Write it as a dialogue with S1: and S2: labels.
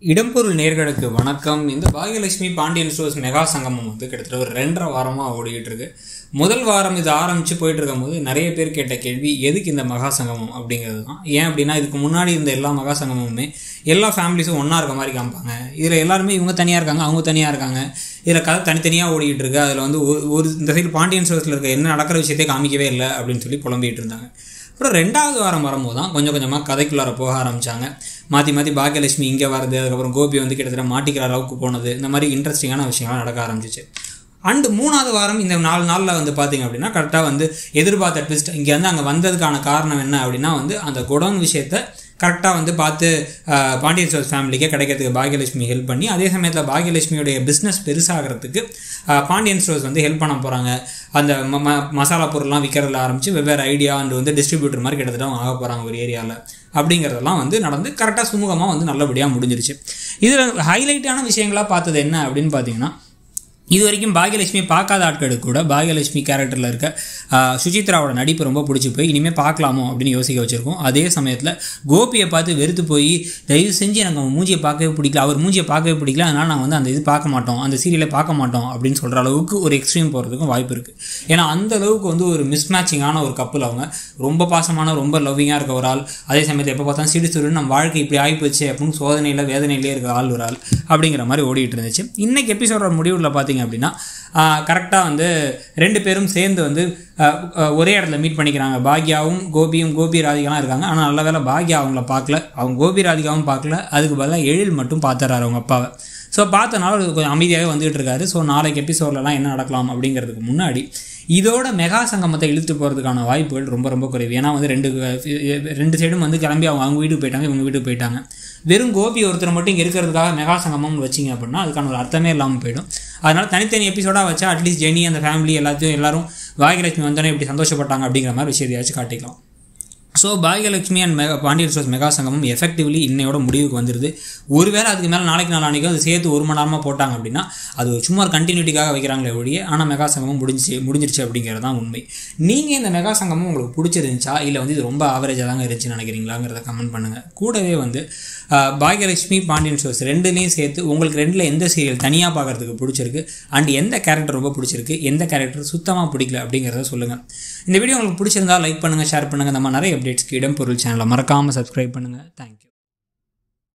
S1: இடம்பொருள் நேர்களுக்கு வணக்கம் இந்த பாகியலட்சுமி பாண்டியன் ஸ்டோர்ஸ் மெகா சங்கமம் வந்து கிட்டத்தட்ட ஒரு ரெண்டரை வாரமாக ஓடிக்கிட்டு இருக்கு முதல் வாரம் இது ஆரம்பித்து போயிட்டு இருக்கும்போது நிறைய பேர் கேட்ட கேள்வி எதுக்கு இந்த மகா சங்கமம் அப்படிங்கிறது தான் ஏன் அப்படின்னா இதுக்கு முன்னாடி இருந்த எல்லா மகா சங்கமமுமே எல்லா ஃபேமிலிஸும் ஒன்றா இருக்க மாதிரி காமிப்பாங்க இதில் எல்லாருமே இவங்க தனியாக இருக்காங்க அவங்க தனியாக இருக்காங்க இதில் கதை தனித்தனியாக ஓடிக்கிட்டு இருக்கு அதில் வந்து ஒரு ஒரு இந்த சைடு பாண்டியன் ஸ்டோர்ஸில் இருக்க என்ன நடக்கிற விஷயத்தை காமிக்கவே இல்லை அப்படின்னு சொல்லி புலம்பிகிட்டு இருந்தாங்க அப்புறம் ரெண்டாவது வாரம் வரும்போது தான் கொஞ்சம் கொஞ்சமாக கதைக்குள்ளார போக ஆரம்பித்தாங்க மாற்றி மாற்றி பாக்கியலட்சுமி இங்கே வருது அதுக்கப்புறம் கோபி வந்து கிட்டத்தட்ட மாட்டிக்கிற அளவுக்கு போனது இந்த மாதிரி இன்ட்ரெஸ்டிங்கான விஷயங்கள்லாம் நடக்க ஆரம்பிச்சிச்சு அண்டு மூணாவது வாரம் இந்த நாலு நாளில் வந்து பார்த்தீங்க அப்படின்னா கரெக்டாக வந்து எதிர்பார்த்த ட்விஸ்ட் இங்கே வந்து அங்கே வந்ததுக்கான காரணம் என்ன அப்படின்னா வந்து அந்த குடோன் விஷயத்தை கரெக்டாக வந்து பார்த்து அஹ், பாண்டியன் ஸ்டோர்ஸ் ஃபேமிலிக்கே கிடைக்கிறதுக்கு பாகியலட்சுமி ஹெல்ப் பண்ணி அதே சமயத்தில் பாகியலட்சுமியுடைய பிஸ்னஸ் பெருசாகிறதுக்கு அஹ், பாண்டியன் ஸ்டோர்ஸ் வந்து ஹெல்ப் பண்ண போகிறாங்க அந்த ம ம- மசாலா பொருள்லாம் விற்கிறதுல ஆரம்பித்து வெவ்வேறு ஐடியா அண்ட் வந்து டிஸ்ட்ரிபியூட்டர் மாதிரி கிட்டத்தட்ட அவங்க ஆக போகிறாங்க ஒரு ஏரியாவில் அப்படிங்கிறதெல்லாம் வந்து நடந்து கரெக்டாக சுமூகமாக வந்து நல்லபடியாக முடிஞ்சிருச்சு இதில் ஹைலைட்டான விஷயங்களாக பார்த்தது என்ன அப்படின்னு பார்த்தீங்கன்னா இது வரைக்கும் பாகியலட்சுமி பார்க்காத ஆட்களுக்கு கூட பாகியலட்சுமி கேரக்டரில் இருக்க ஆஹ், சுசித்ராவோட நடிப்பு ரொம்ப பிடிச்சி போய் இனிமேல் பார்க்கலாமோ அப்படின்னு யோசிக்க வச்சுருக்கோம் அதே சமயத்தில் கோபியை பார்த்து வெறுத்து போய் தயவு செஞ்சு எனக்கு அவன் மூஞ்சியை பார்க்கவே பிடிக்கல அவர் மூஞ்சியை பார்க்கவே பிடிக்கல அதனால் நாங்கள் வந்து அந்த இது பார்க்க மாட்டோம் அந்த சீரியலை பார்க்க மாட்டோம் அப்படின்னு சொல்கிற அளவுக்கு ஒரு எக்ஸ்ட்ரீம் போகிறதுக்கும் வாய்ப்பு இருக்குது ஏன்னா அந்த அளவுக்கு வந்து ஒரு மிஸ்மேட்சிங்கான ஒரு கப்பல் அவங்க ரொம்ப பாசமான ரொம்ப லவ்விங்காக இருக்க ஒரு ஆள் அதே சமயத்தில் எப்போ பார்த்தாலும் சிடு சிடுன்னு நம்ம வாழ்க்கை இப்படி ஆகிப்போச்சு அப்படின்னு சோதனையில் வேதனையிலே இருக்க ஆள் ஒரு ஆள் அப்படிங்கிற மாதிரி ஓடிட்டு இருந்துச்சு இன்னைக்கு எபிசோட முடிவில் பார்த்தீங்க அப்படின்னா கரெக்டாக வந்து ரெண்டு பேரும் சேர்ந்து வந்து ஆஹ், ஆஹ், ஒரே இடத்துல மீட் பண்ணிக்கிறாங்க பாக்யாவும் கோபியும் கோபி ராதிகாலாம் இருக்காங்க ஆனால் நல்ல வேளை பாக்யா அவங்கள பார்க்கல அவங்க கோபி ராதிகாவும் பார்க்கல அதுக்கு பதிலாக எழில் மட்டும் பார்த்துறாரு அவங்க அப்பாவை ஸோ பார்த்தனால அவர் கொஞ்சம் அமைதியாகவே வந்துகிட்டு இருக்காரு ஸோ நாளைக்கு எபிசோட்லலாம் என்ன நடக்கலாம் அப்படிங்கிறதுக்கு முன்னாடி இதோட மெகா சங்கமத்தை இழுத்து போகிறதுக்கான வாய்ப்புகள் ரொம்ப ரொம்ப குறைவு ஏன்னா வந்து ரெண்டு ரெண்டு சைடும் வந்து கிளம்பி அவங்க அவங்க வீட்டுக்கு போயிட்டாங்க இவங்க வீட்டுக்கு போயிட்டாங்க வெறும் கோபி ஒருத்தர் மட்டும் இங்கே இருக்கிறதுக்காக மெகா சங்கமம்னு வச்சிங்க அப்படின்னா அதுக்கான ஒரு அர்த்தமே இல்லாமல் போயிடும் அதனால் தனித்தனி எபிசோடாக வச்சா அட்லீஸ்ட் ஜெனி அந்த ஃபேமிலி எல்லாத்தையும் எல்லாரும் பாகியலட்சுமி வந்தோடனே இப்படி சந்தோஷப்பட்டாங்க அப்படிங்கிற மாதிரி விஷயத்தையாச்சும் காட்டிக்கலாம் so Bhagyalakshmi and mega Pandian stores mega சங்கமம் எஃபெக்டிவ்லி இன்னையோட முடிவுக்கு வந்துருது ஒருவேளை அதுக்கு மேலே நாளைக்கு நாளானிக்கும் அது சேர்த்து ஒரு மணி நேரமாக போட்டாங்க அப்படின்னா அது ஒரு சும்மா ஒரு கண்டினியூட்டிக்காக வைக்கிறாங்களே ஒழிய ஆனால் மெகா சங்கமம் முடிஞ்சிச்சு முடிஞ்சிருச்சு அப்படிங்கிறது தான் உண்மை நீங்கள் இந்த மெகா சங்கமம் உங்களுக்கு பிடிச்சிருந்துச்சா இல்லை வந்து இது ரொம்ப ஆவரேஜாக தாங்க இருந்துச்சுன்னு நினைக்கிறீங்களாங்கிறத கமெண்ட் பண்ணுங்கள் கூடவே வந்து ஆஹ், பாகியலட்சுமி பாண்டியன் ஸ்டோர்ஸ் ரெண்டுலேயும் சேர்த்து உங்களுக்கு ரெண்டில் எந்த சீரியல் தனியாக பார்க்குறதுக்கு பிடிச்சிருக்கு அண்ட் எந்த கேரக்டர் ரொம்ப பிடிச்சிருக்கு எந்த கேரக்டர் சுத்தமாக பிடிக்கல அப்படிங்கிறத சொல்லுங்கள் இந்த வீடியோ உங்களுக்கு பிடிச்சிருந்தா லைக் பண்ணுங்கள் ஷேர் பண்ணுங்கள் நம்ம நிறைய அப்டேட்ஸ்க்கு இடம்பொருள் சேனலை மறக்காமல் சப்ஸ்கிரைப் பண்ணுங்கள் தேங்க்யூ